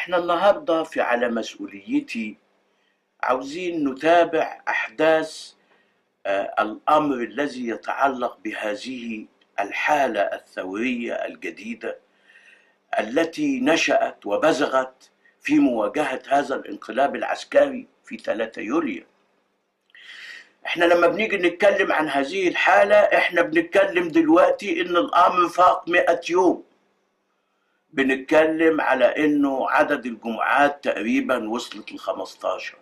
احنا النهارده في على مسؤوليتي عاوزين نتابع احداث آه، الامر الذي يتعلق بهذه الحاله الثوريه الجديده التي نشات وبزغت في مواجهه هذا الانقلاب العسكري في 3 يوليو احنا لما بنيجي نتكلم عن هذه الحاله احنا بنتكلم دلوقتي ان الامر فاق 100 يوم بنتكلم على انه عدد الجمعات تقريبا وصلت ل 15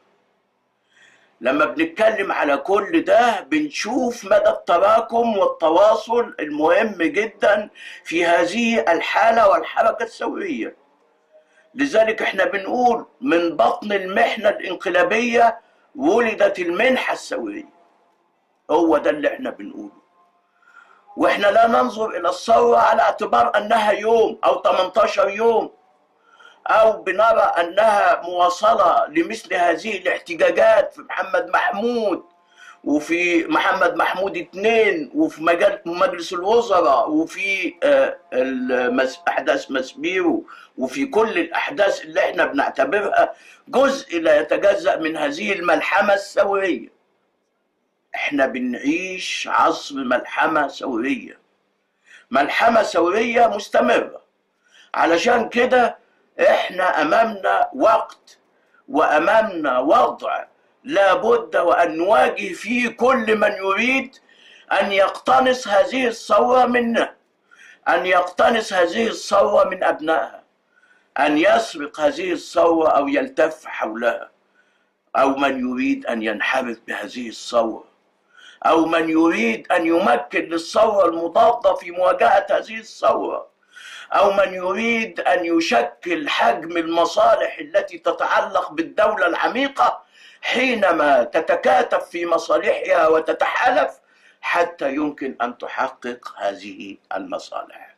لما بنتكلم على كل ده بنشوف مدى التراكم والتواصل المهم جدا في هذه الحالة والحركة الثورية لذلك احنا بنقول من بطن المحنة الانقلابية ولدت المنحة الثورية هو ده اللي احنا بنقوله واحنا لا ننظر الى الثورة على اعتبار انها يوم او 18 يوم او بنرى انها مواصلة لمثل هذه الاحتجاجات في محمد محمود وفي محمد محمود اثنين وفي مجال مجلس الوزراء وفي آه، المس- احداث مسبيرو وفي كل الاحداث اللي احنا بنعتبرها جزء لا يتجزأ من هذه الملحمة الثورية احنا بنعيش عصر ملحمة ثورية ملحمة ثورية مستمرة علشان كده احنا امامنا وقت وامامنا وضع لابد وان نواجه فيه كل من يريد ان يقتنص هذه الثورة منا ان يقتنص هذه الثورة من ابنائها ان يسرق هذه الثورة او يلتف حولها او من يريد ان ينحرف بهذه الثورة أو من يريد أن يمكن للثورة المضادة في مواجهة هذه الثورة أو من يريد أن يشكل حجم المصالح التي تتعلق بالدولة العميقة حينما تتكاتف في مصالحها وتتحالف حتى يمكن أن تحقق هذه المصالح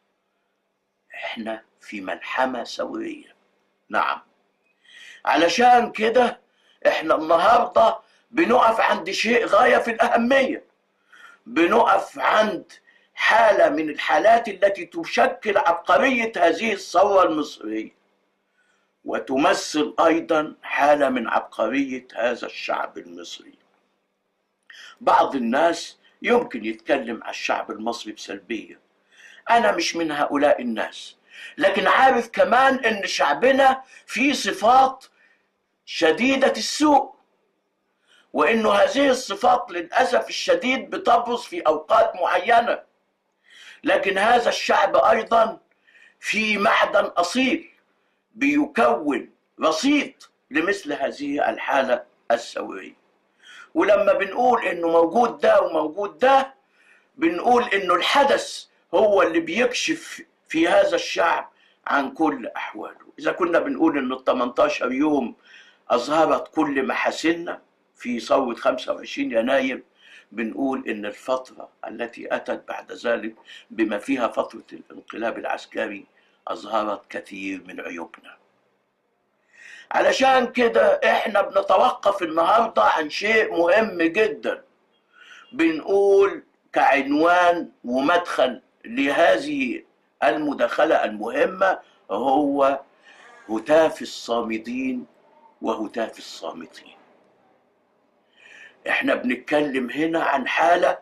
احنا في ملحمة ثورية نعم علشان كده احنا النهارده بنقف عند شيء غايه في الاهميه بنقف عند حاله من الحالات التي تشكل عبقريه هذه الثوره المصريه وتمثل ايضا حاله من عبقريه هذا الشعب المصري بعض الناس يمكن يتكلم على الشعب المصري بسلبيه انا مش من هؤلاء الناس لكن عارف كمان ان شعبنا فيه صفات شديده السوء وانه هذه الصفات للاسف الشديد بتبرز في اوقات معينه لكن هذا الشعب ايضا في معدن اصيل بيكون رصيد لمثل هذه الحاله الثوريه ولما بنقول انه موجود ده وموجود ده بنقول انه الحدث هو اللي بيكشف في هذا الشعب عن كل احواله اذا كنا بنقول ان ال 18 يوم اظهرت كل محاسننا في ثورة 25 يناير بنقول إن الفترة التي أتت بعد ذلك بما فيها فترة الانقلاب العسكري أظهرت كثير من عيوبنا علشان كده إحنا بنتوقف النهاردة عن شيء مهم جدا بنقول كعنوان ومدخل لهذه المداخلة المهمة هو هتاف الصامدين وهتاف الصامتين احنا بنتكلم هنا عن حالة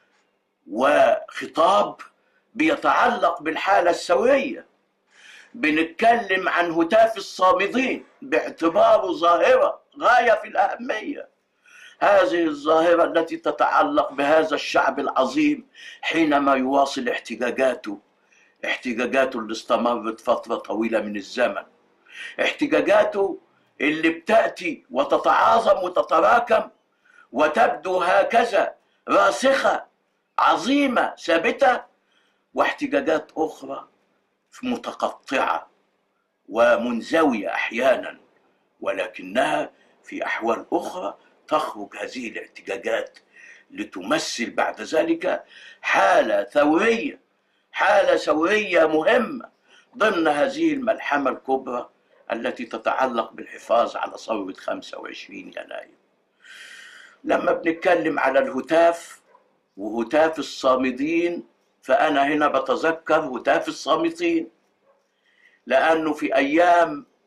وخطاب بيتعلق بالحالة السوية بنتكلم عن هتاف الصامدين باعتباره ظاهرة غاية في الأهمية هذه الظاهرة التي تتعلق بهذا الشعب العظيم حينما يواصل احتجاجاته احتجاجاته اللي استمرت فترة طويلة من الزمن احتجاجاته اللي بتأتي وتتعاظم وتتراكم وتبدو هكذا راسخة عظيمة ثابتة واحتجاجات أخرى متقطعة ومنزوية أحيانا ولكنها في أحوال أخرى تخرج هذه الاحتجاجات لتمثل بعد ذلك حالة ثورية حالة ثورية مهمة ضمن هذه الملحمة الكبرى التي تتعلق بالحفاظ على ثورة 25 يناير لما بنتكلم على الهتاف وهتاف الصامدين فأنا هنا بتذكر هتاف الصامتين لأنه في أيام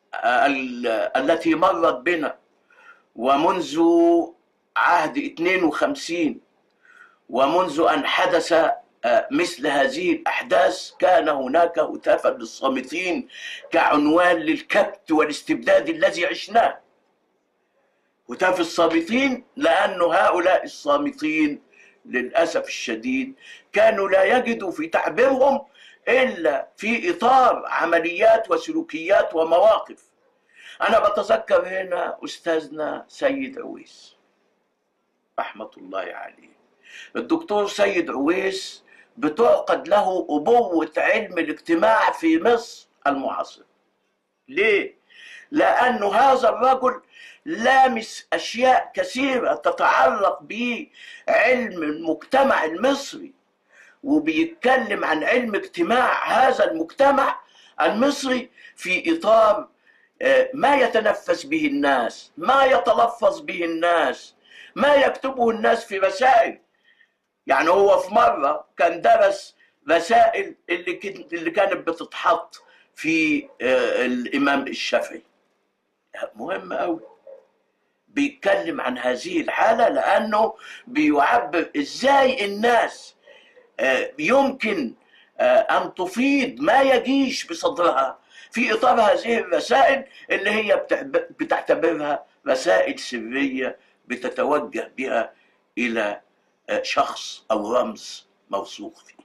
ال- التي مرت بنا ومنذ عهد 52 ومنذ أن حدث آه، مثل هذه الأحداث كان هناك هتافا للصامتين كعنوان للكبت والاستبداد الذي عشناه هتاف الصامتين لأن هؤلاء الصامتين للأسف الشديد كانوا لا يجدوا في تعبيرهم إلا في إطار عمليات وسلوكيات ومواقف أنا بتذكر هنا أستاذنا سيد عويس رحمة الله عليه الدكتور سيد عويس بتعقد له أبوة علم الاجتماع في مصر المعاصرة ليه؟ لأن هذا الرجل لامس أشياء كثيرة تتعلق بعلم المجتمع المصري وبيتكلم عن علم اجتماع هذا المجتمع المصري في إطار آه، ما يتنفس به الناس ما يتلفظ به الناس ما يكتبه الناس في رسائل يعني هو في مرة كان درس رسائل اللي كن- اللي كانت بتتحط في آه، الإمام الشافعي مهم أوي بيتكلم عن هذه الحالة لأنه بيعبر إزاي الناس آه، يمكن آه، أن تفيض ما يجيش بصدرها في إطار هذه الرسائل اللي هي بتعب- بتعتبرها رسائل سرية بتتوجه بها إلى آه، شخص أو رمز موثوق فيه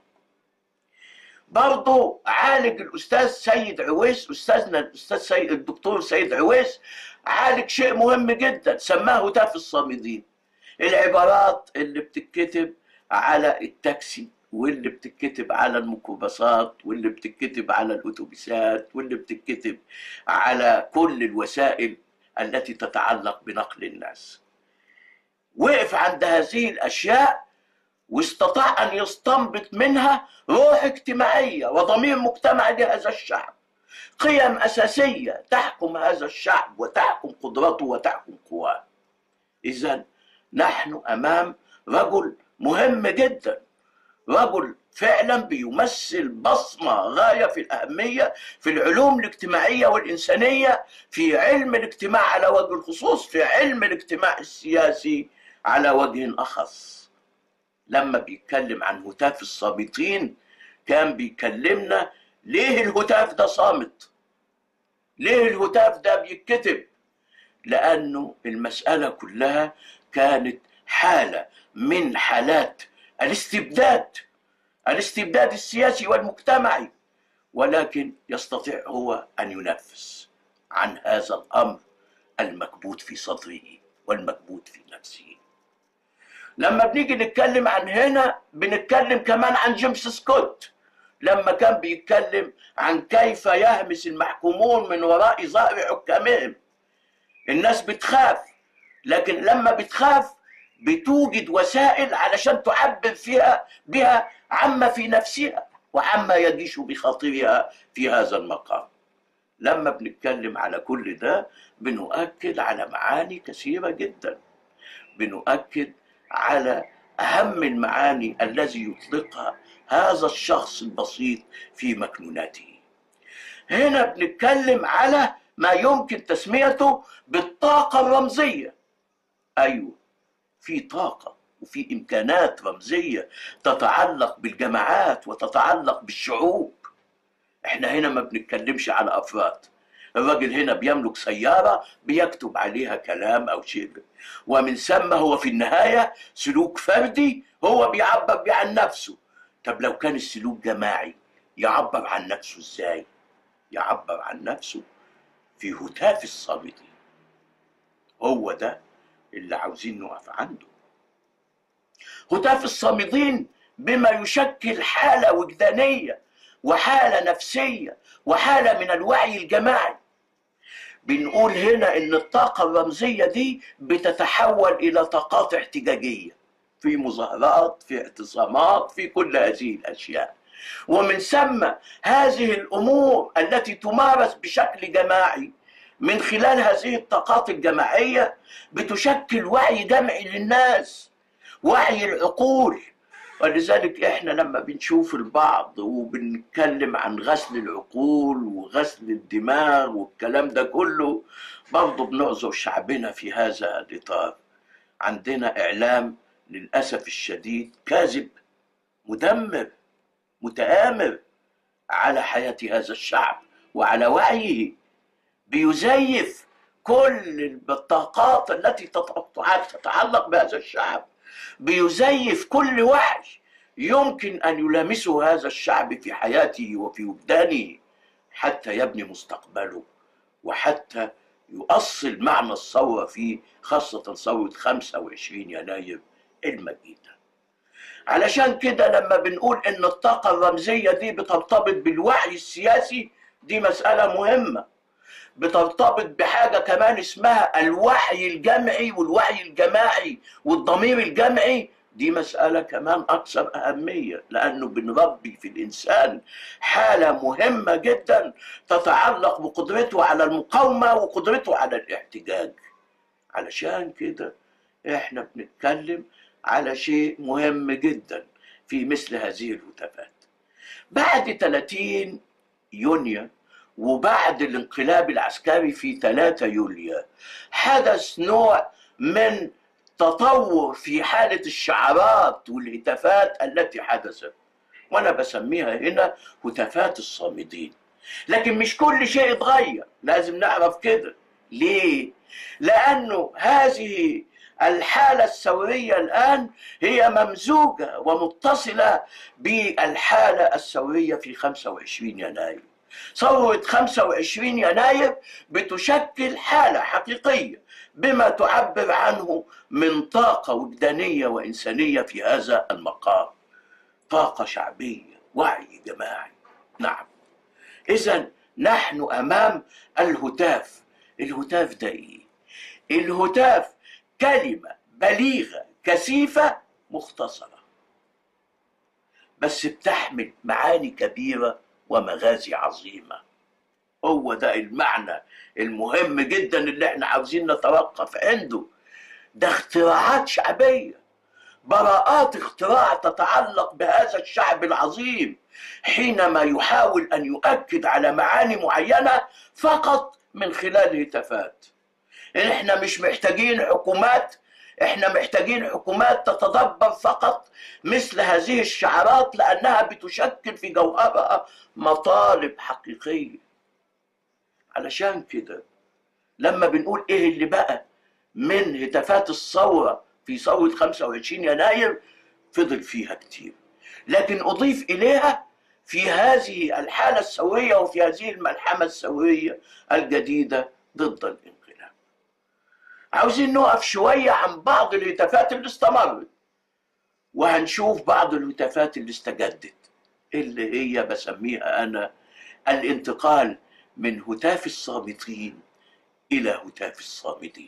برضو عالج الأستاذ سيد عويس أستاذنا الأستاذ سيد الدكتور سيد عويس عالج شيء مهم جدا سماه هتاف الصامدين العبارات اللي بتتكتب على التاكسي واللي بتتكتب على الميكروباصات واللي بتتكتب على الاتوبيسات واللي بتتكتب على كل الوسائل التي تتعلق بنقل الناس وقف عند هذه الاشياء واستطاع ان يستنبط منها روح اجتماعيه وضمير مجتمعي لهذا الشعب قيم اساسيه تحكم هذا الشعب وتحكم قدرته وتحكم قواه اذا نحن امام رجل مهم جدا رجل فعلا بيمثل بصمه غايه في الاهميه في العلوم الاجتماعيه والانسانيه في علم الاجتماع على وجه الخصوص في علم الاجتماع السياسي على وجه اخص لما بيتكلم عن هتاف الصامتين كان بيكلمنا ليه الهتاف ده صامت ليه الهتاف ده بيتكتب لأنه المسألة كلها كانت حالة من حالات الاستبداد الاستبداد السياسي والمجتمعي ولكن يستطيع هو أن ينفس عن هذا الأمر المكبوت في صدره والمكبوت في نفسه لما بنيجي نتكلم عن هنا بنتكلم كمان عن جيمس سكوت لما كان بيتكلم عن كيف يهمس المحكومون من وراء ظهر حكامهم الناس بتخاف لكن لما بتخاف بتوجد وسائل علشان تعبر فيها بها عما في نفسها وعما يجيش بخاطرها في هذا المقام لما بنتكلم على كل ده بنؤكد على معاني كثيرة جدا بنؤكد على أهم المعاني الذي يطلقها هذا الشخص البسيط في مكنوناته هنا بنتكلم على ما يمكن تسميته بالطاقة الرمزية أيوه في طاقة وفي إمكانات رمزية تتعلق بالجماعات وتتعلق بالشعوب احنا هنا ما بنتكلمش على أفراد الراجل هنا بيملك سيارة بيكتب عليها كلام أو شيء ومن ثم هو في النهاية سلوك فردي هو بيعبر بيه عن نفسه طب لو كان السلوك جماعي يعبر عن نفسه ازاي يعبر عن نفسه في هتاف الصامتين هو ده اللي عاوزين نقف عنده هتاف الصامدين بما يشكل حالة وجدانية وحالة نفسية وحالة من الوعي الجماعي بنقول هنا ان الطاقة الرمزية دي بتتحول الى طاقات احتجاجية في مظاهرات في اعتصامات في كل هذه الاشياء ومن ثم هذه الامور التي تمارس بشكل جماعي من خلال هذه الطاقات الجماعية بتشكل وعي جمعي للناس وعي العقول ولذلك احنا لما بنشوف البعض وبنتكلم عن غسل العقول وغسل الدماغ والكلام ده كله برضه بنعذر شعبنا في هذا الاطار عندنا اعلام للاسف الشديد كاذب مدمر متآمر على حياة هذا الشعب وعلى وعيه بيزيف كل الطاقات التي تتعلق بهذا الشعب بيزيف كل وعي يمكن أن يلامسه هذا الشعب في حياته وفي وجدانه حتى يبني مستقبله وحتى يؤصل معنى الثورة فيه خاصة ثورة 25 يناير المجيدة علشان كده لما بنقول ان الطاقة الرمزية دي بترتبط بالوعي السياسي دي مسألة مهمة بترتبط بحاجة كمان اسمها الوعي الجمعي والوعي الجماعي والضمير الجمعي دي مسألة كمان أكثر أهمية لأنه بنربي في الإنسان حالة مهمة جدا تتعلق بقدرته على المقاومة وقدرته على الاحتجاج علشان كده إحنا بنتكلم على شيء مهم جدا في مثل هذه الهتافات بعد 30 يونيو وبعد الانقلاب العسكري في 3 يوليو حدث نوع من تطور في حالة الشعارات والهتافات التي حدثت وأنا بسميها هنا هتافات الصامدين لكن مش كل شيء اتغير لازم نعرف كده ليه؟ لأنه هذه الحالة الثورية الآن هي ممزوجة ومتصلة بالحالة الثورية في 25 يناير ثورة 25 يناير بتشكل حالة حقيقية بما تعبر عنه من طاقة وجدانية وإنسانية في هذا المقام طاقة شعبية وعي جماعي نعم إذا نحن أمام الهتاف الهتاف ده إيه؟ الهتاف كلمة بليغة كثيفة مختصرة بس بتحمل معاني كبيرة ومغازي عظيمة هو ده المعنى المهم جدا اللي احنا عاوزين نتوقف عنده ده اختراعات شعبية براءات اختراع تتعلق بهذا الشعب العظيم حينما يحاول أن يؤكد على معاني معينة فقط من خلال هتافات احنا مش محتاجين حكومات احنا محتاجين حكومات تتدبر فقط مثل هذه الشعارات لانها بتشكل في جوهرها مطالب حقيقيه علشان كده لما بنقول ايه اللي بقى من هتافات الثوره في ثوره 25 يناير فضل فيها كتير لكن اضيف اليها في هذه الحاله الثوريه وفي هذه الملحمه الثوريه الجديده ضد الانقلاب عاوزين نقف شوية عن بعض الهتافات اللي استمرت وهنشوف بعض الهتافات اللي استجدت اللي هي بسميها أنا الانتقال من هتاف الصامتين إلى هتاف الصامدين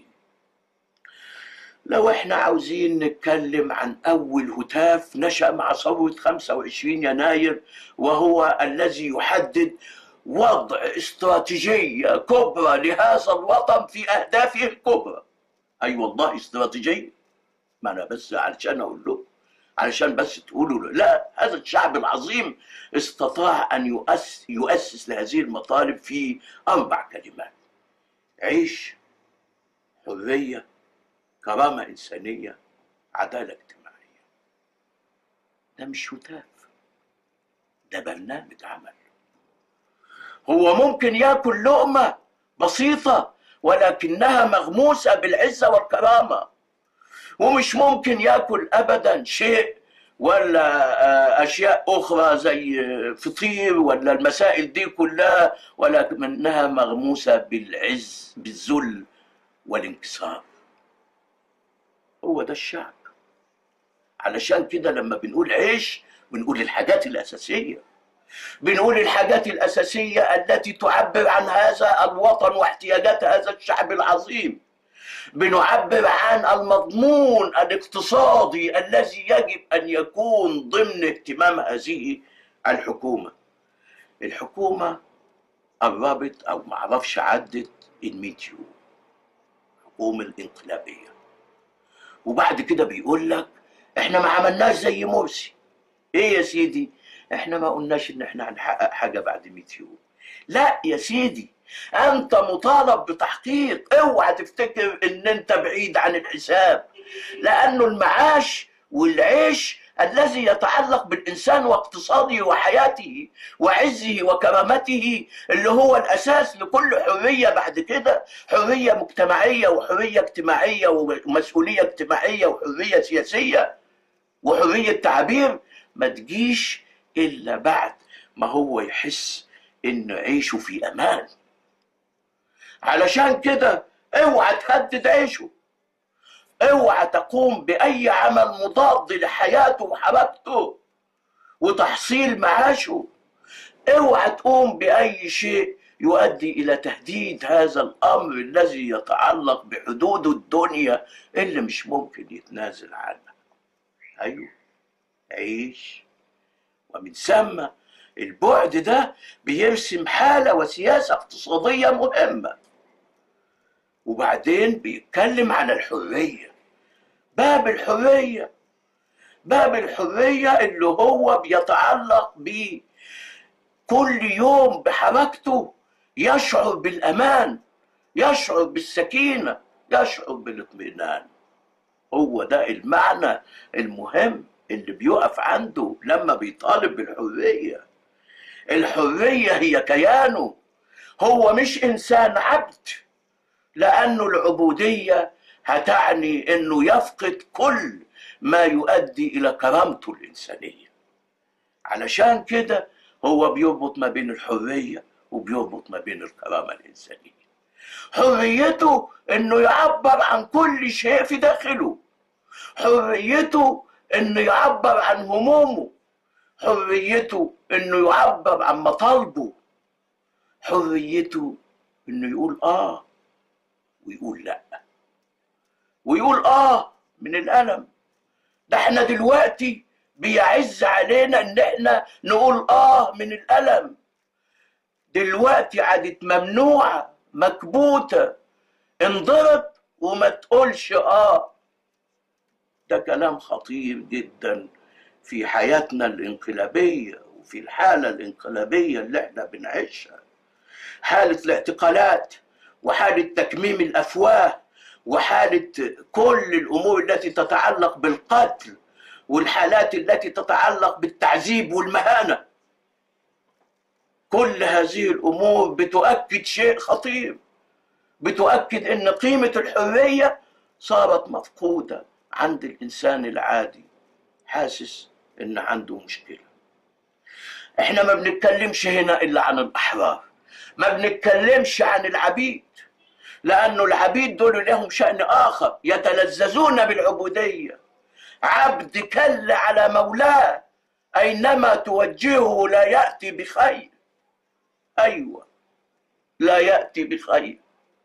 لو احنا عاوزين نتكلم عن أول هتاف نشأ مع ثورة 25 يناير وهو الذي يحدد وضع استراتيجية كبرى لهذا الوطن في أهدافه الكبرى اي أيوة والله استراتيجيه ما انا بس علشان اقول له علشان بس تقولوا له لا هذا الشعب العظيم استطاع ان يؤسس, يؤسس لهذه المطالب في اربع كلمات عيش حريه كرامه انسانيه عداله اجتماعيه ده مش هتاف ده برنامج عمل هو ممكن ياكل لقمه بسيطه ولكنها مغموسة بالعزة والكرامة ومش ممكن ياكل أبدا شيء ولا أشياء أخرى زي فطير ولا المسائل دي كلها ولكنها مغموسة بالعز بالذل والانكسار هو ده الشعب علشان كده لما بنقول عيش بنقول الحاجات الأساسية بنقول الحاجات الأساسية التي تعبر عن هذا الوطن واحتياجات هذا الشعب العظيم بنعبر عن المضمون الاقتصادي الذي يجب أن يكون ضمن اهتمام هذه الحكومة الحكومة قربت أو معرفش عدت الميت يوم الحكومة الانقلابية وبعد كده بيقول لك احنا ما عملناش زي مرسي ايه يا سيدي احنا ما قلناش ان احنا هنحقق حاجه بعد 100 يوم لا يا سيدي انت مطالب بتحقيق اوعى تفتكر ان انت بعيد عن الحساب لانه المعاش والعيش الذي يتعلق بالانسان واقتصاده وحياته وعزه وكرامته اللي هو الاساس لكل حريه بعد كده حريه مجتمعيه وحريه اجتماعيه ومسؤوليه اجتماعيه وحريه سياسيه وحريه تعبير ما تجيش الا بعد ما هو يحس ان عيشه في امان علشان كده اوعى تهدد عيشه اوعى تقوم باي عمل مضاد لحياته وحركته وتحصيل معاشه اوعى تقوم باي شيء يؤدي الى تهديد هذا الامر الذي يتعلق بحدود الدنيا اللي مش ممكن يتنازل عنها ايوه عيش ومن ثم البعد ده بيرسم حاله وسياسه اقتصاديه مهمه وبعدين بيتكلم عن الحريه باب الحريه باب الحريه اللي هو بيتعلق ب كل يوم بحركته يشعر بالامان يشعر بالسكينه يشعر بالاطمئنان هو ده المعنى المهم اللي بيقف عنده لما بيطالب بالحريه الحريه هي كيانه هو مش انسان عبد لانه العبوديه هتعني انه يفقد كل ما يؤدي الى كرامته الانسانيه علشان كده هو بيربط ما بين الحريه وبيربط ما بين الكرامه الانسانيه حريته انه يعبر عن كل شيء في داخله حريته انه يعبر عن همومه حريته انه يعبر عن مطالبه حريته انه يقول اه ويقول لا ويقول اه من الالم ده احنا دلوقتي بيعز علينا ان احنا نقول اه من الالم دلوقتي عادت ممنوعه مكبوته انضرب وما تقولش اه ده كلام خطير جدا في حياتنا الانقلابيه وفي الحاله الانقلابيه اللي احنا بنعيشها حاله الاعتقالات وحاله تكميم الافواه وحاله كل الامور التي تتعلق بالقتل والحالات التي تتعلق بالتعذيب والمهانه كل هذه الامور بتؤكد شيء خطير بتؤكد ان قيمه الحريه صارت مفقوده عند الانسان العادي حاسس ان عنده مشكله احنا ما بنتكلمش هنا الا عن الاحرار ما بنتكلمش عن العبيد لانه العبيد دول لهم شان اخر يتلذذون بالعبوديه عبد كل على مولاه اينما توجهه لا ياتي بخير ايوه لا ياتي بخير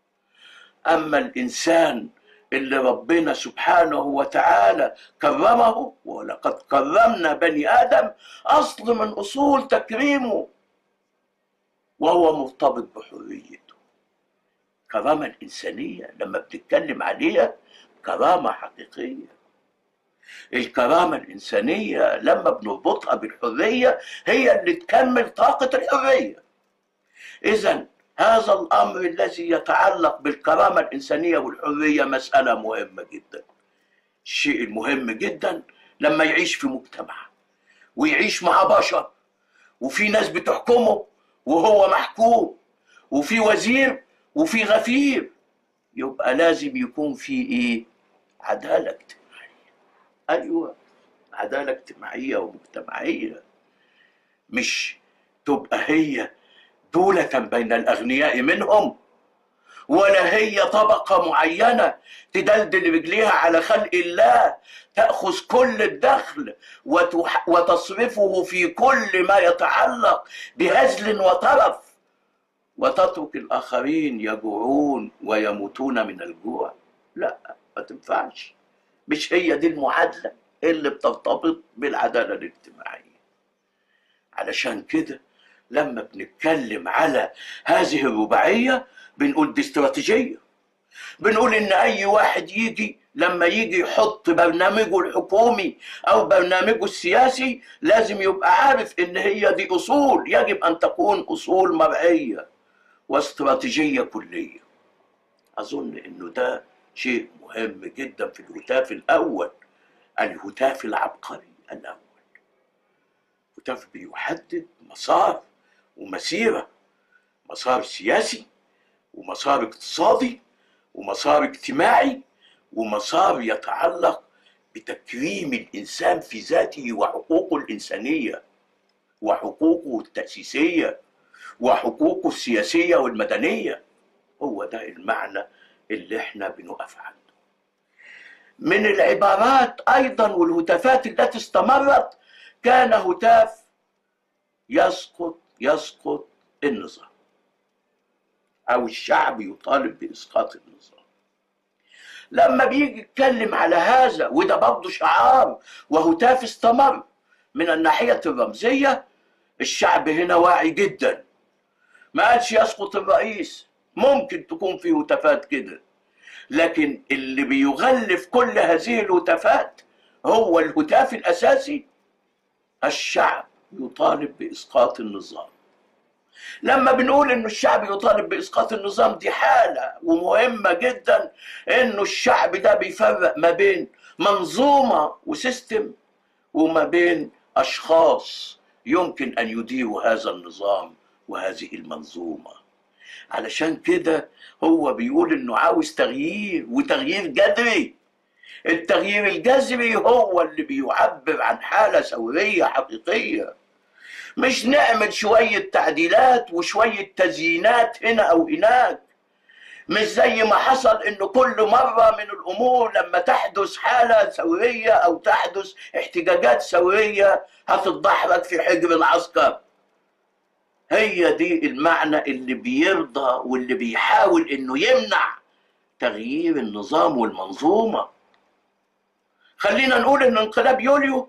اما الانسان اللي ربنا سبحانه وتعالى كرمه ولقد كرمنا بني ادم اصل من اصول تكريمه وهو مرتبط بحريته الكرامه الانسانيه لما بتتكلم عليها كرامه حقيقيه الكرامه الانسانيه لما بنربطها بالحريه هي اللي تكمل طاقه الحريه اذا هذا الامر الذي يتعلق بالكرامه الانسانيه والحريه مساله مهمه جدا الشيء المهم جدا لما يعيش في مجتمع ويعيش مع بشر وفي ناس بتحكمه وهو محكوم وفي وزير وفي غفير يبقى لازم يكون في ايه عداله اجتماعيه ايوه عداله اجتماعيه ومجتمعيه مش تبقى هي دولة بين الأغنياء منهم ولا هي طبقة معينة تدلدل رجليها على خلق الله تأخذ كل الدخل وتح- وتصرفه في كل ما يتعلق بهزل وطرف وتترك الآخرين يجوعون ويموتون من الجوع لا ما تنفعش مش هي دي المعادلة اللي بترتبط بالعدالة الاجتماعية علشان كده لما بنتكلم على هذه الرباعية بنقول دي استراتيجية بنقول ان اي واحد يجي لما يجي يحط برنامجه الحكومي او برنامجه السياسي لازم يبقى عارف ان هي دي اصول يجب ان تكون اصول مرعيه واستراتيجيه كليه اظن انه ده شيء مهم جدا في الهتاف الاول الهتاف العبقري الاول هتاف بيحدد مسار ومسيره مسار سياسي ومسار اقتصادي ومسار اجتماعي ومسار يتعلق بتكريم الانسان في ذاته وحقوقه الانسانيه وحقوقه التاسيسيه وحقوقه السياسيه والمدنيه هو ده المعنى اللي احنا بنقف عنده من العبارات ايضا والهتافات التي استمرت كان هتاف يسقط يسقط النظام او الشعب يطالب باسقاط النظام لما بيجي يتكلم على هذا وده برضه شعار وهتاف استمر من الناحيه الرمزيه الشعب هنا واعي جدا ما قالش يسقط الرئيس ممكن تكون في هتافات كده لكن اللي بيغلف كل هذه الهتافات هو الهتاف الاساسي الشعب يطالب باسقاط النظام لما بنقول انه الشعب يطالب باسقاط النظام دي حاله ومهمه جدا انه الشعب ده بيفرق ما بين منظومه وسيستم وما بين اشخاص يمكن ان يديروا هذا النظام وهذه المنظومه علشان كده هو بيقول انه عاوز تغيير وتغيير جذري التغيير الجذري هو اللي بيعبر عن حاله ثوريه حقيقيه مش نعمل شويه تعديلات وشويه تزيينات هنا او هناك مش زي ما حصل انه كل مره من الامور لما تحدث حاله ثوريه او تحدث احتجاجات ثوريه هتتدحرج في حجر العسكر هي دي المعنى اللي بيرضى واللي بيحاول انه يمنع تغيير النظام والمنظومه خلينا نقول ان انقلاب يوليو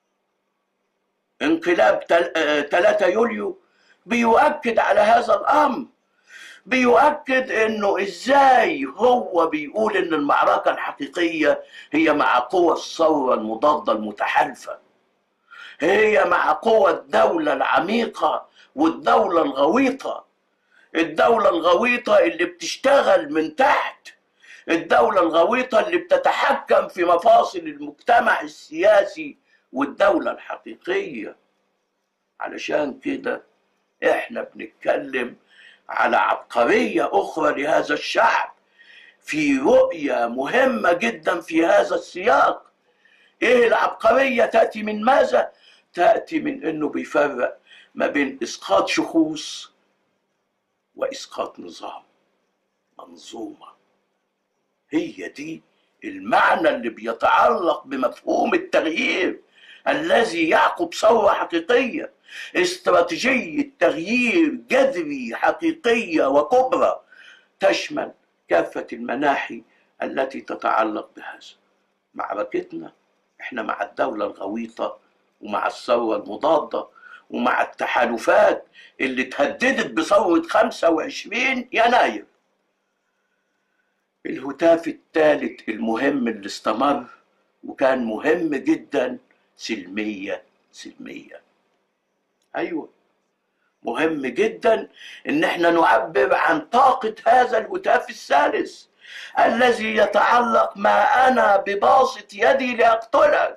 انقلاب 3 يوليو بيؤكد على هذا الامر بيؤكد انه ازاي هو بيقول ان المعركه الحقيقيه هي مع قوى الثوره المضاده المتحالفه هي مع قوى الدوله العميقه والدوله الغويطه الدوله الغويطه اللي بتشتغل من تحت الدوله الغويطه اللي بتتحكم في مفاصل المجتمع السياسي والدوله الحقيقيه علشان كده احنا بنتكلم على عبقريه اخرى لهذا الشعب في رؤيه مهمه جدا في هذا السياق ايه العبقريه تاتي من ماذا تاتي من انه بيفرق ما بين اسقاط شخوص واسقاط نظام منظومه هي دي المعنى اللي بيتعلق بمفهوم التغيير الذي يعقب ثوره حقيقيه استراتيجيه تغيير جذري حقيقيه وكبرى تشمل كافه المناحي التي تتعلق بهذا معركتنا احنا مع الدوله الغويطه ومع الثوره المضاده ومع التحالفات اللي تهددت بثوره 25 يناير الهتاف الثالث المهم اللي استمر وكان مهم جدا سلمية سلمية أيوة مهم جدا إن احنا نعبر عن طاقة هذا الهتاف الثالث الذي يتعلق ما أنا بباسط يدي لأقتلك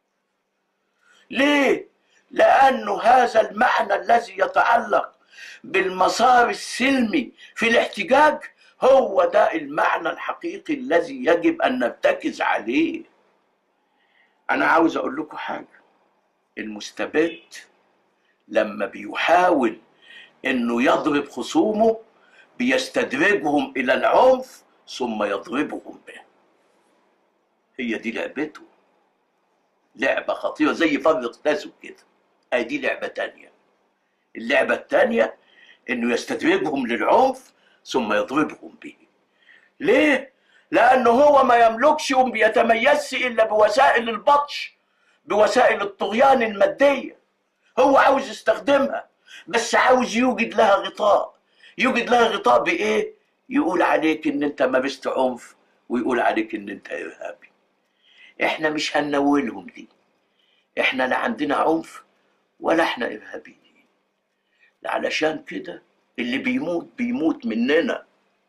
ليه؟ لأنه هذا المعنى الذي يتعلق بالمسار السلمي في الاحتجاج هو ده المعنى الحقيقي الذي يجب ان نرتكز عليه انا عاوز اقول لكم حاجه المستبد لما بيحاول انه يضرب خصومه بيستدرجهم الى العنف ثم يضربهم به هي دي لعبته لعبة خطيرة زي فرق تسب كده هي دي لعبة تانية اللعبة التانية انه يستدرجهم للعنف ثم يضربهم به ليه؟ لأنه هو ما يملكش وما بيتميزش إلا بوسائل البطش بوسائل الطغيان المادية هو عاوز يستخدمها بس عاوز يوجد لها غطاء يوجد لها غطاء بإيه؟ يقول عليك ان انت مارست عنف ويقول عليك ان انت ارهابي احنا مش هننولهم دي احنا لا عندنا عنف ولا احنا ارهابيين علشان كده اللي بيموت بيموت مننا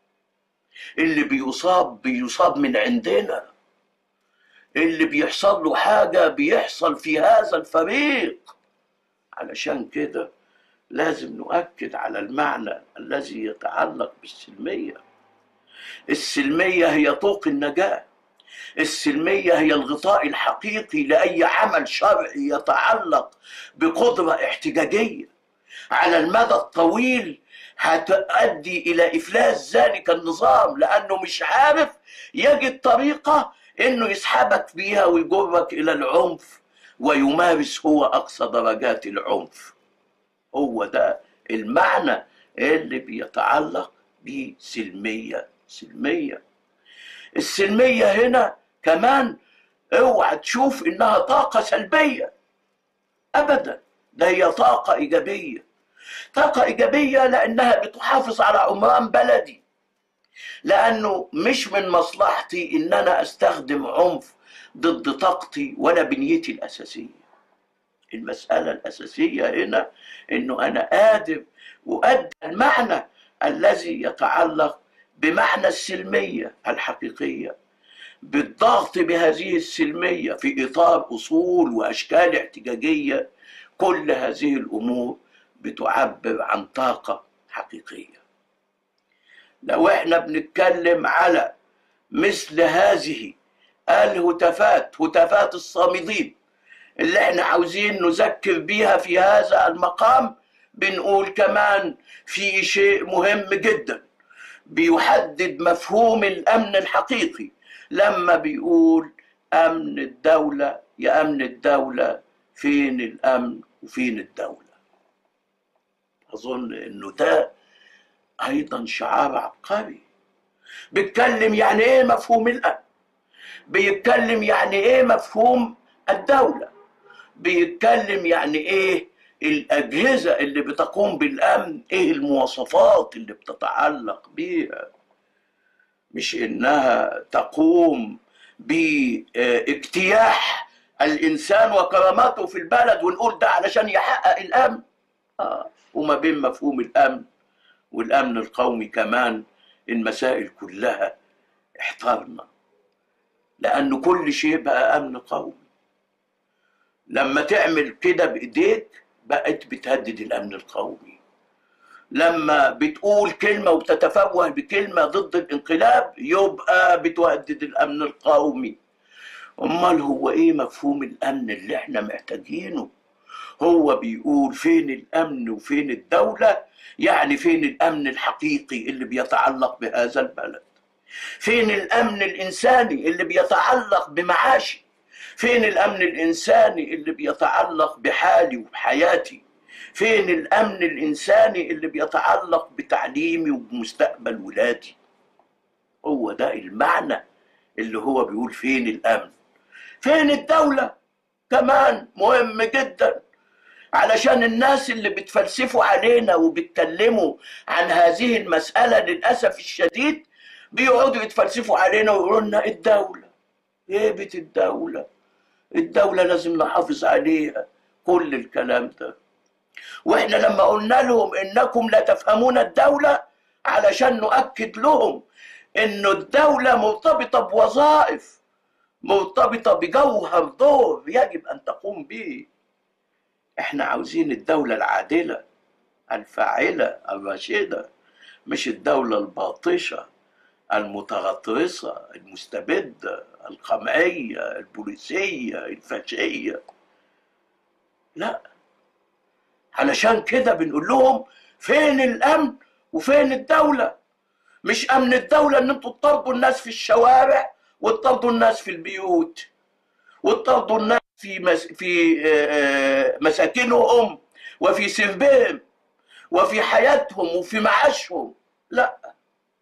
اللي بيصاب بيصاب من عندنا اللي بيحصل له حاجة بيحصل في هذا الفريق علشان كده لازم نؤكد على المعنى الذي يتعلق بالسلمية السلمية هي طوق النجاة السلمية هي الغطاء الحقيقي لأي عمل شرعي يتعلق بقدرة احتجاجية على المدى الطويل هتؤدي إلى إفلاس ذلك النظام لأنه مش عارف يجد طريقة إنه يسحبك بيها ويجرك إلى العنف ويمارس هو أقصى درجات العنف هو ده المعنى اللي بيتعلق بسلمية سلمية السلمية هنا كمان اوعى تشوف انها طاقة سلبية ابدا ده هي طاقة ايجابية طاقة ايجابية لانها بتحافظ على عمران بلدي لانه مش من مصلحتي ان انا استخدم عنف ضد طاقتي ولا بنيتي الاساسية المسألة الأساسية هنا إنه أنا قادر أؤدي المعنى الذي يتعلق بمعنى السلمية الحقيقية بالضغط بهذه السلمية في إطار أصول وأشكال احتجاجية كل هذه الأمور بتعبر عن طاقة حقيقية لو احنا بنتكلم على مثل هذه الهتافات هتافات الصامدين اللي احنا عاوزين نذكر بيها في هذا المقام بنقول كمان في شيء مهم جدا بيحدد مفهوم الامن الحقيقي لما بيقول امن الدوله يا امن الدوله فين الامن وفين الدوله اظن انه ده ايضا شعار عبقري بيتكلم يعني ايه مفهوم الامن بيتكلم يعني ايه مفهوم الدوله بيتكلم يعني ايه الاجهزه اللي بتقوم بالامن ايه المواصفات اللي بتتعلق بيها مش انها تقوم باجتياح الانسان وكرامته في البلد ونقول ده علشان يحقق الامن آه. وما بين مفهوم الامن والامن القومي كمان المسائل كلها احترنا لأن كل شيء بقى أمن قومي لما تعمل كده بإيديك بقت بتهدد الأمن القومي لما بتقول كلمة وبتتفوه بكلمة ضد الانقلاب يبقى بتهدد الأمن القومي أمال هو إيه مفهوم الأمن اللي إحنا محتاجينه هو بيقول فين الأمن وفين الدولة يعني فين الأمن الحقيقي اللي بيتعلق بهذا البلد فين الأمن الإنساني اللي بيتعلق بمعاشي فين الأمن الإنساني اللي بيتعلق بحالي وبحياتي فين الأمن الإنساني اللي بيتعلق بتعليمي وبمستقبل ولادي هو ده المعنى اللي هو بيقول فين الأمن فين الدولة كمان مهم جدا علشان الناس اللي بتفلسفوا علينا وبيتكلموا عن هذه المسألة للأسف الشديد بيقعدوا يتفلسفوا علينا ويقولوا لنا الدولة هيبة الدولة الدولة لازم نحافظ عليها كل الكلام ده واحنا لما قلنا لهم انكم لا تفهمون الدولة علشان نؤكد لهم انه الدولة مرتبطة بوظائف مرتبطة بجوهر دور يجب ان تقوم به احنا عاوزين الدولة العادلة الفاعلة الراشدة مش الدولة الباطشة المتغطرسة المستبدة القمعية البوليسية الفاشية لا علشان كده بنقول لهم فين الأمن وفين الدولة مش أمن الدولة إن أنتوا تطردوا الناس في الشوارع وتطردوا الناس في البيوت وتطردوا الناس في مس... في آه، مساكنهم وفي سربهم وفي حياتهم وفي معاشهم لا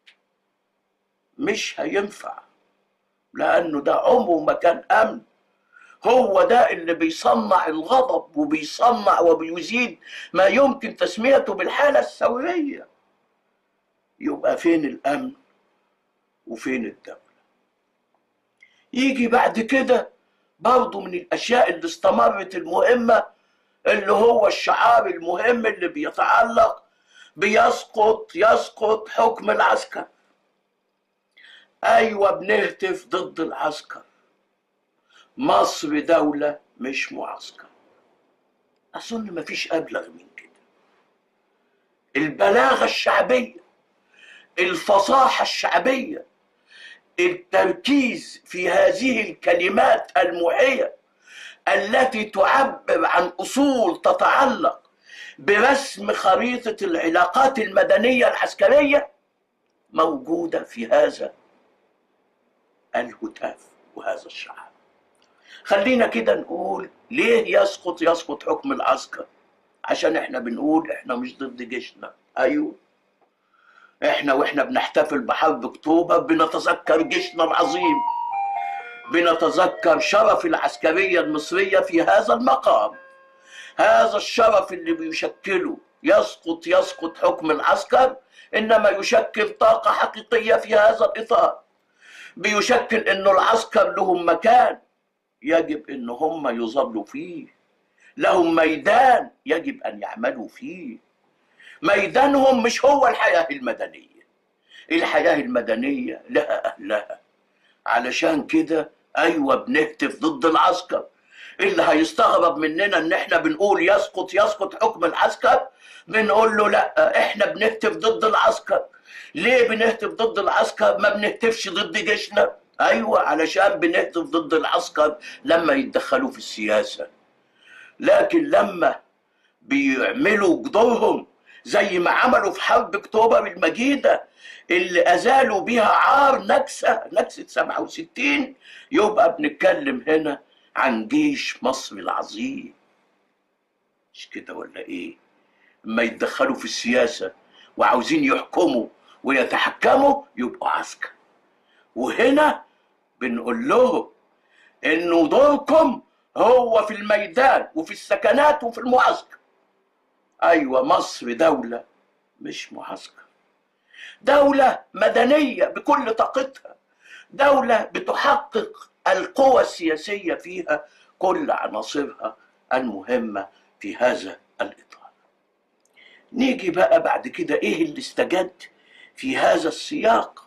مش هينفع لانه ده عمره ما كان امن هو ده اللي بيصنع الغضب وبيصنع وبيزيد ما يمكن تسميته بالحاله الثوريه يبقى فين الامن وفين الدوله يجي بعد كده برضه من الاشياء اللي استمرت المهمه اللي هو الشعار المهم اللي بيتعلق بيسقط يسقط حكم العسكر ايوه بنهتف ضد العسكر مصر دولة مش معسكر أظن مفيش أبلغ من كده البلاغة الشعبية الفصاحة الشعبية التركيز في هذه الكلمات الموحية التي تعبر عن أصول تتعلق برسم خريطة العلاقات المدنية العسكرية موجودة في هذا الهتاف وهذا الشعار خلينا كده نقول ليه يسقط يسقط حكم العسكر عشان احنا بنقول احنا مش ضد جيشنا ايوه احنا واحنا بنحتفل بحرب اكتوبر بنتذكر جيشنا العظيم بنتذكر شرف العسكرية المصرية في هذا المقام هذا الشرف اللي بيشكله يسقط يسقط حكم العسكر انما يشكل طاقة حقيقية في هذا الاطار بيشكل انه العسكر لهم مكان يجب ان هم يظلوا فيه لهم ميدان يجب ان يعملوا فيه ميدانهم مش هو الحياة المدنية الحياة المدنية لها أهلها علشان كده أيوة بنهتف ضد العسكر اللي هيستغرب مننا ان احنا بنقول يسقط يسقط حكم العسكر بنقول له لا احنا بنهتف ضد العسكر ليه بنهتف ضد العسكر ما بنهتفش ضد جيشنا ايوه علشان بنهتف ضد العسكر لما يتدخلوا في السياسه لكن لما بيعملوا دورهم زي ما عملوا في حرب اكتوبر المجيده اللي ازالوا بيها عار نكسه نكسه 67 يبقى بنتكلم هنا عن جيش مصر العظيم مش كده ولا ايه اما يتدخلوا في السياسه وعاوزين يحكموا ويتحكموا يبقوا عسكر وهنا بنقول لهم انه دوركم هو في الميدان وفي السكنات وفي المعسكر ايوه مصر دوله مش معسكر دوله مدنيه بكل طاقتها دوله بتحقق القوى السياسيه فيها كل عناصرها المهمه في هذا الاطار نيجي بقى بعد كده ايه اللي استجد في هذا السياق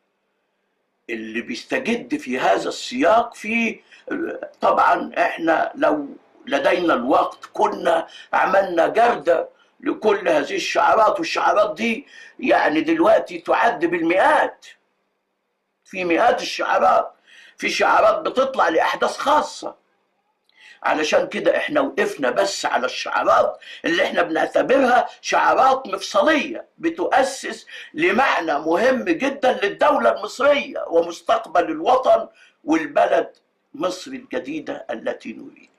اللي بيستجد في هذا السياق في طبعا احنا لو لدينا الوقت كنا عملنا جردة لكل هذه الشعارات والشعارات دي يعني دلوقتي تعد بالمئات في مئات الشعارات في شعارات بتطلع لأحداث خاصة علشان كده احنا وقفنا بس على الشعارات اللي احنا بنعتبرها شعارات مفصلية بتؤسس لمعنى مهم جدا للدولة المصرية ومستقبل الوطن والبلد مصر الجديدة التي نريد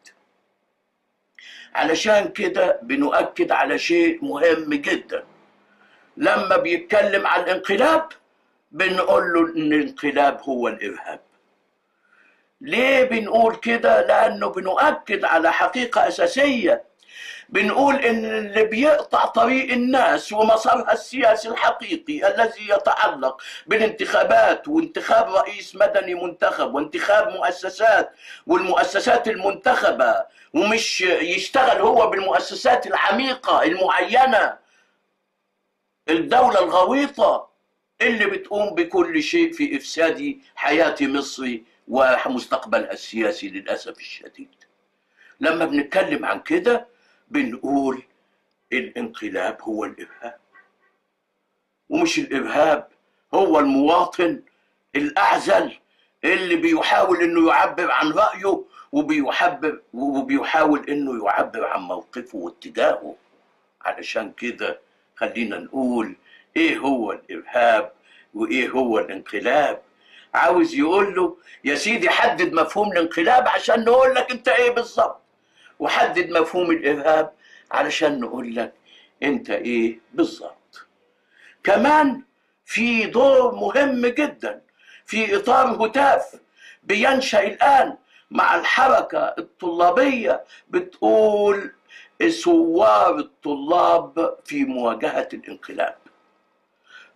علشان كده بنؤكد على شيء مهم جدا لما بيتكلم عن الانقلاب بنقول له ان الانقلاب هو الارهاب ليه بنقول كده لانه بنؤكد على حقيقه اساسيه بنقول ان اللي بيقطع طريق الناس ومسارها السياسي الحقيقي الذي يتعلق بالانتخابات وانتخاب رئيس مدني منتخب وانتخاب مؤسسات والمؤسسات المنتخبه ومش يشتغل هو بالمؤسسات العميقه المعينه الدوله الغويطه اللي بتقوم بكل شيء في افساد حياه مصر ومستقبلها السياسي للاسف الشديد لما بنتكلم عن كده بنقول الانقلاب هو الارهاب ومش الارهاب هو المواطن الاعزل اللي بيحاول انه يعبر عن رايه وبيحبر وبيحاول انه يعبر عن موقفه واتجاهه علشان كده خلينا نقول ايه هو الارهاب وايه هو الانقلاب عاوز يقول له يا سيدي حدد مفهوم الانقلاب عشان نقول لك انت ايه بالظبط وحدد مفهوم الارهاب علشان نقول لك انت ايه بالظبط كمان في دور مهم جدا في اطار هتاف بينشا الان مع الحركه الطلابيه بتقول ثوار الطلاب في مواجهه الانقلاب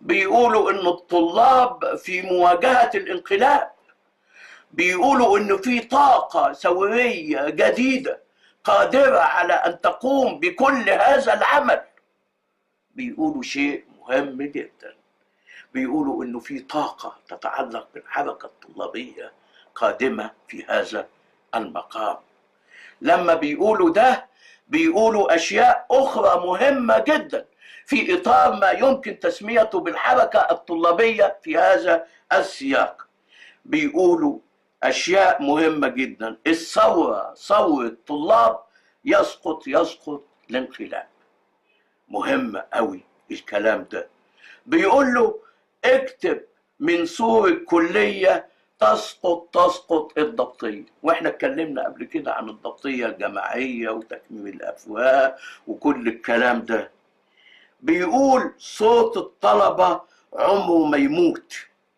بيقولوا ان الطلاب في مواجهة الانقلاب بيقولوا ان في طاقة ثورية جديدة قادرة على ان تقوم بكل هذا العمل بيقولوا شيء مهم جدا بيقولوا انه في طاقة تتعلق بالحركة الطلابية قادمة في هذا المقام لما بيقولوا ده بيقولوا اشياء اخرى مهمة جدا في اطار ما يمكن تسميته بالحركة الطلابية في هذا السياق بيقولوا اشياء مهمة جدا الثورة ثورة الطلاب يسقط يسقط الانقلاب مهم قوي الكلام ده بيقول له اكتب من سور الكلية تسقط تسقط الضبطية واحنا اتكلمنا قبل كده عن الضبطية الجماعية وتكميم الأفواه وكل الكلام ده بيقول صوت الطلبة عمره ما يموت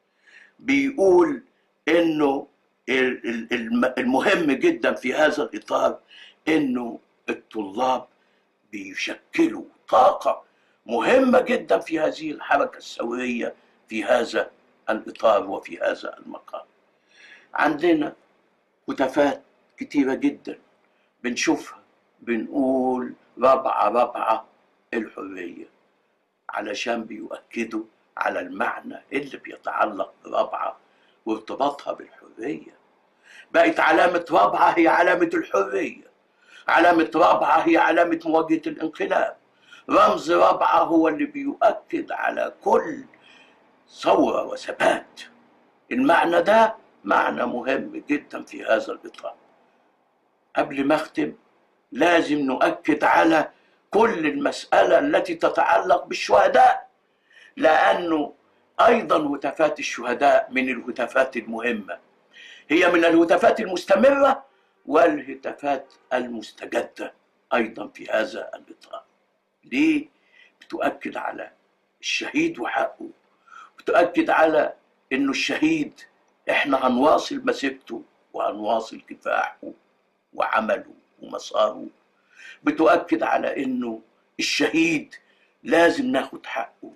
بيقول انه ال- ال- الم- المهم جدا في هذا الإطار انه الطلاب بيشكلوا طاقة مهمة جدا في هذه الحركة الثورية في هذا الإطار وفي هذا المقام عندنا هتافات كتيرة جدا بنشوفها بنقول ربعة ربعة الحرية علشان بيؤكدوا على المعنى اللي بيتعلق بربعة وارتباطها بالحرية بقت علامة ربعة هي علامة الحرية علامة رابعة هي علامة مواجهة الانقلاب رمز رابعة هو اللي بيؤكد على كل ثورة وثبات المعنى ده معنى مهم جدا في هذا الإطار قبل ما أختم لازم نؤكد على كل المسألة التي تتعلق بالشهداء لأنه أيضا هتافات الشهداء من الهتافات المهمة هي من الهتافات المستمرة والهتافات المستجدة أيضا في هذا الإطار ليه؟ بتؤكد على الشهيد وحقه بتؤكد على إنه الشهيد إحنا هنواصل مسيرته وهنواصل كفاحه وعمله ومساره بتؤكد على إنه الشهيد لازم ناخد حقه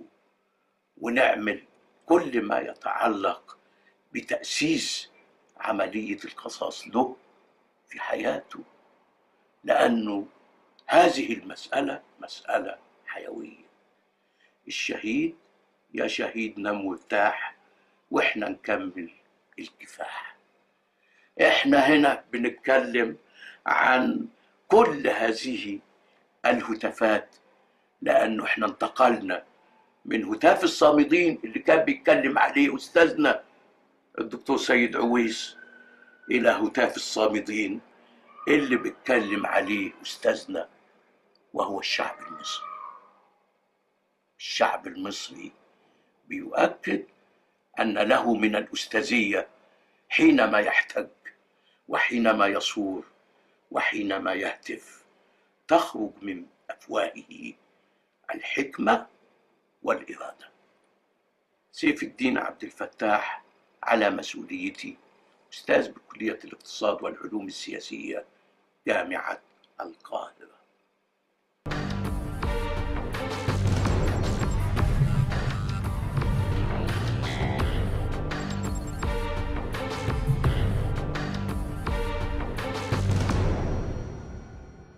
ونعمل كل ما يتعلق بتأسيس عملية القصاص له في حياته لأنه هذه المسألة مسألة حيوية الشهيد يا شهيد نم وارتاح واحنا نكمل الكفاح احنا هنا بنتكلم عن كل هذه الهتافات لانه احنا انتقلنا من هتاف الصامدين اللي كان بيتكلم عليه استاذنا الدكتور سيد عويس الى هتاف الصامدين اللي بيتكلم عليه استاذنا وهو الشعب المصري الشعب المصري بيؤكد ان له من الاستاذيه حينما يحتج وحينما يصور وحينما يهتف تخرج من افواهه الحكمه والاراده سيف الدين عبد الفتاح على مسؤوليتي استاذ بكليه الاقتصاد والعلوم السياسيه جامعه القاهره